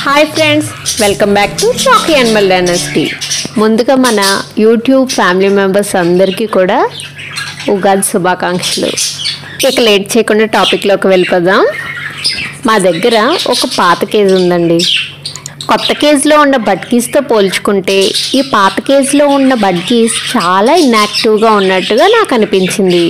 hi friends welcome back to Chaki animal dynasty ముందుగా మన YouTube family members అందరికీ కూడా ఉగాది శుభాకాంక్షలు ఇక లేట్ చేయకుండా టాపిక్లోకి వెళ్ళిపోదాం మా దగ్గర ఒక పాత కేజీ ఉందండి కొత్త కేజీలో ఉన్న బడ్కీస్తో పోల్చుకుంటే ఈ పాత కేజీలో ఉన్న బడ్కీస్ చాలా ఇన్యాక్టివ్గా ఉన్నట్టుగా నాకు అనిపించింది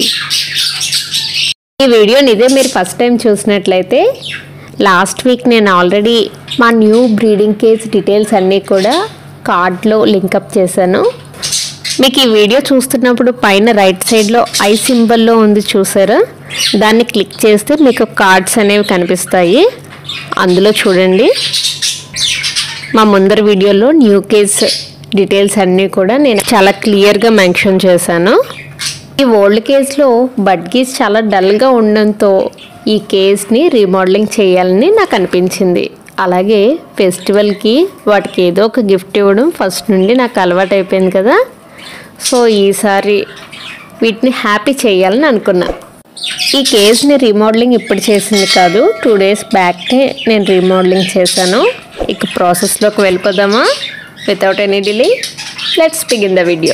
ఈ వీడియోని ఇదే మీరు ఫస్ట్ టైం చూసినట్లయితే లాస్ట్ వీక్ నేను ఆల్రెడీ మా న్యూ బ్రీడింగ్ కేస్ డీటెయిల్స్ అన్నీ కూడా కార్డ్లో లింకప్ చేశాను మీకు ఈ వీడియో చూస్తున్నప్పుడు పైన రైట్ సైడ్లో ఐ సింబల్లో ఉంది చూసారా దాన్ని క్లిక్ చేస్తే మీకు కార్డ్స్ అనేవి కనిపిస్తాయి అందులో చూడండి మా ముందర వీడియోలో న్యూ కేస్ డీటెయిల్స్ అన్నీ కూడా నేను చాలా క్లియర్గా మెన్షన్ చేశాను ఈ ఓల్డ్ కేస్లో బడ్ కేస్ చాలా డల్గా ఉండడంతో ఈ కేస్ని రీమోడలింగ్ చేయాలని నాకు అనిపించింది అలాగే ఫెస్టివల్కి వాటికి ఏదో ఒక గిఫ్ట్ ఇవ్వడం ఫస్ట్ నుండి నాకు అలవాటు అయిపోయింది కదా సో ఈసారి వీటిని హ్యాపీ చేయాలని అనుకున్నా ఈ కేస్ని రీమోడలింగ్ ఇప్పుడు చేసింది కాదు టూ డేస్ బ్యాక్కే నేను రీమోడలింగ్ చేశాను ఇక ప్రాసెస్లోకి వెళ్ళిపోదామా without any delay let's begin the video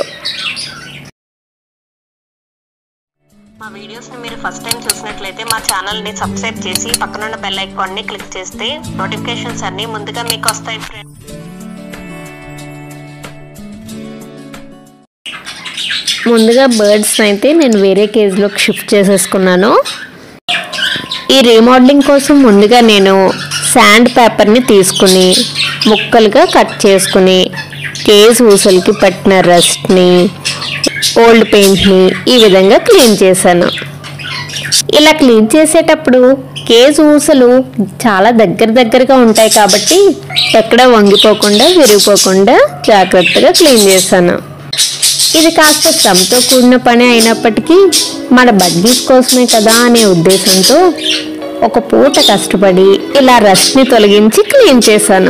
మా వీడియోస్ని మీరు ఫస్ట్ టైం చూసినట్లయితే మా ఛానల్ని సబ్స్క్రైబ్ చేసి పక్కనున్న బెల్ ఐకాన్ని క్లిక్ చేస్తే నోటిఫికేషన్స్ అన్నీ ముందుగా మీకు వస్తాయి ఫ్రెండ్స్ ముందుగా బర్డ్స్ అయితే నేను వేరే కేజ్లోకి షిఫ్ట్ చేసేసుకున్నాను ఈ రీమోడలింగ్ కోసం ముందుగా నేను శాండ్ పేపర్ని తీసుకుని ముక్కలుగా కట్ చేసుకుని కేజ్ ఊసలకి పట్టిన రస్ట్ని ఓల్డ్ పెయింట్ని ఈ విధంగా క్లీన్ చేశాను ఇలా క్లీన్ చేసేటప్పుడు కేజ్ ఊసలు చాలా దగ్గర దగ్గరగా ఉంటాయి కాబట్టి ఎక్కడ వంగిపోకుండా విరిగిపోకుండా జాగ్రత్తగా క్లీన్ చేశాను ఇది కాస్త శ్రమతో కూడిన పని అయినప్పటికీ మన బడ్డీస్ కోసమే కదా అనే ఉద్దేశంతో ఒక పూట కష్టపడి ఇలా రస్ట్ని తొలగించి క్లీన్ చేశాను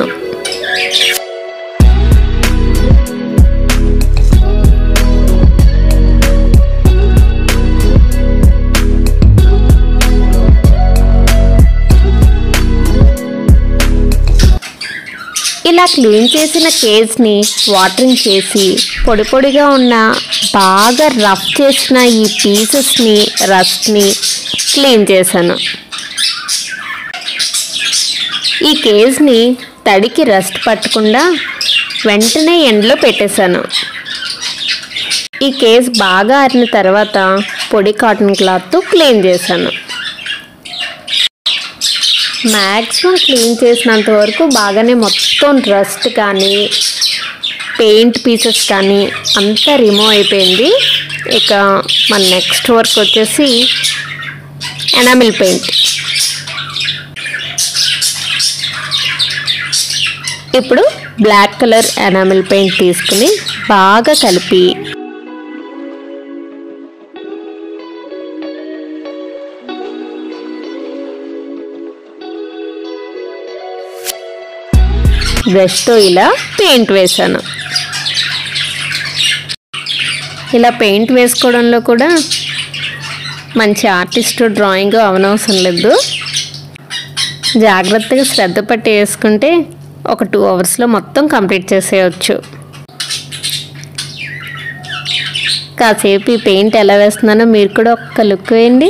ఇలా క్లీన్ చేసిన కేజ్ని వాటరింగ్ చేసి పొడి పొడిగా ఉన్న బాగా రఫ్ చేసిన ఈ పీసెస్ని రస్ట్ని క్లీన్ చేశాను ఈ కేజ్ని తడికి రస్ట్ పట్టకుండా వెంటనే ఎండలో పెట్టేశాను ఈ కేజ్ బాగా ఆరిన తర్వాత పొడి కాటన్ క్లాత్తో క్లీన్ చేశాను మ్యాక్సిమం క్లీన్ చేసినంత వరకు బాగానే మొత్తం రస్ట్ కానీ పెయింట్ పీసెస్ కానీ అంతా రిమూవ్ అయిపోయింది ఇక మన నెక్స్ట్ వర్క్ వచ్చేసి ఎనామిల్ పెయింట్ ఇప్పుడు బ్లాక్ కలర్ ఎనామిల్ పెయింట్ తీసుకుని బాగా కలిపి బ్రష్తో ఇలా పెయింట్ వేశాను ఇలా పెయింట్ వేసుకోవడంలో కూడా మంచి ఆర్టిస్ట్ డ్రాయింగ్ అవనవసరం లేదు జాగ్రత్తగా శ్రద్ధ పట్టి వేసుకుంటే ఒక టూ అవర్స్లో మొత్తం కంప్లీట్ చేసేయచ్చు కాసేపు ఈ పెయింట్ ఎలా వేస్తున్నానో మీరు కూడా ఒక్క లుక్ వేయండి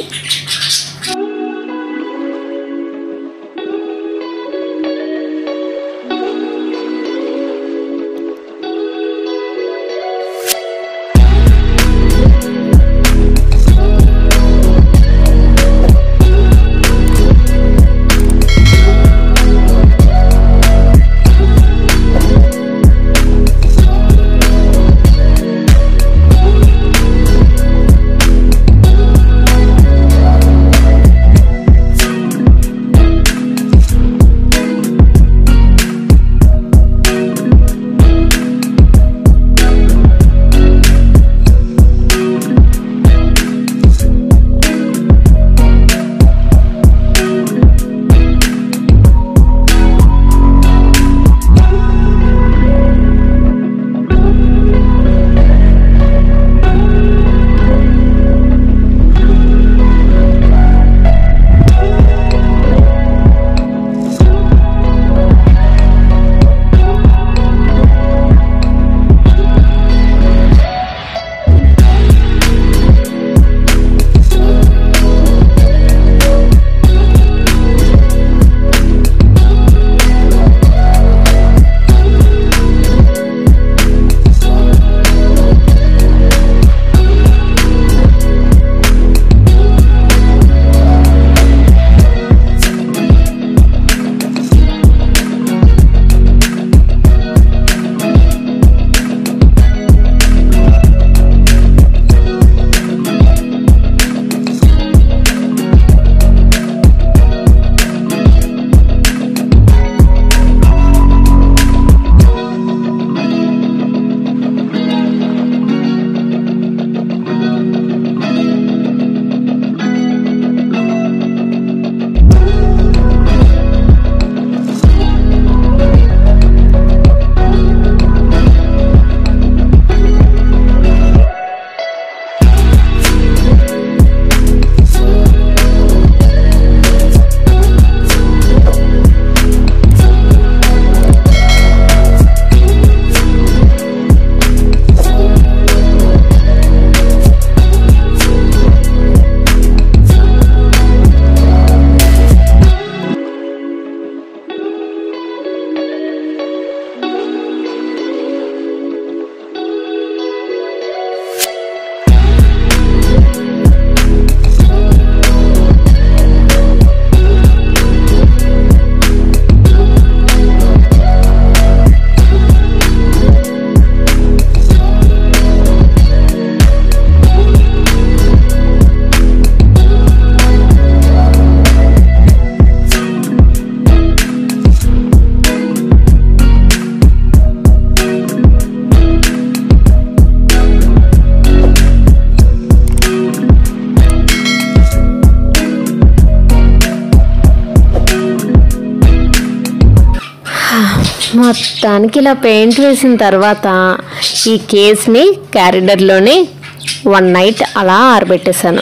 మొత్తానికి ఇలా పెయింట్ వేసిన తర్వాత ఈ కేస్ని క్యారిడర్లోనే వన్ నైట్ అలా ఆరబెట్టేశాను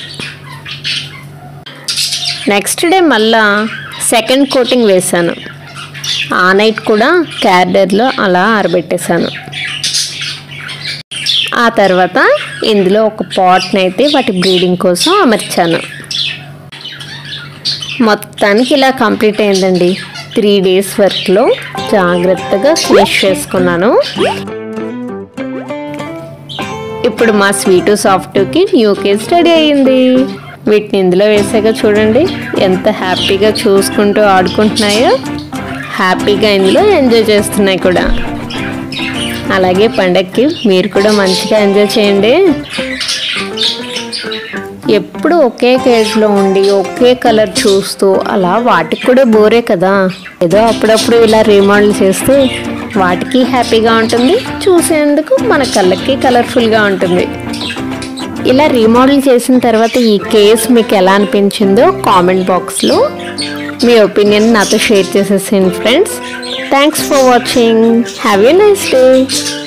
నెక్స్ట్ డే మళ్ళా సెకండ్ కోటింగ్ వేశాను ఆ నైట్ కూడా క్యారిడర్లో అలా ఆరబెట్టేశాను ఆ తర్వాత ఇందులో ఒక పాట్ని అయితే వాటి బ్రీడింగ్ కోసం అమర్చాను మొత్తానికి ఇలా కంప్లీట్ అయిందండి త్రీ డేస్ వర్క్లో జాగ్రత్తగా ఫినిష్ చేసుకున్నాను ఇప్పుడు మా స్వీటు సాఫ్ట్కి న్యూ కేస్ రెడీ అయ్యింది వీటిని ఇందులో వేసాక చూడండి ఎంత హ్యాపీగా చూసుకుంటూ ఆడుకుంటున్నాయో హ్యాపీగా ఇందులో ఎంజాయ్ చేస్తున్నాయి కూడా అలాగే పండక్కి మీరు కూడా మంచిగా ఎంజాయ్ చేయండి ఎప్పుడు ఒకే కేజ్లో ఉండి ఒకే కలర్ చూస్తూ అలా వాటికి కూడా బోరే కదా ఏదో అప్పుడప్పుడు ఇలా రీమోడల్ చేస్తే వాటికి హ్యాపీగా ఉంటుంది చూసేందుకు మన కళ్ళకి కలర్ఫుల్గా ఉంటుంది ఇలా రీమోడల్ చేసిన తర్వాత ఈ కేస్ మీకు ఎలా అనిపించిందో కామెంట్ బాక్స్లో మీ ఒపీనియన్ నాతో షేర్ చేసేసేయండి friends thanks for watching have a nice day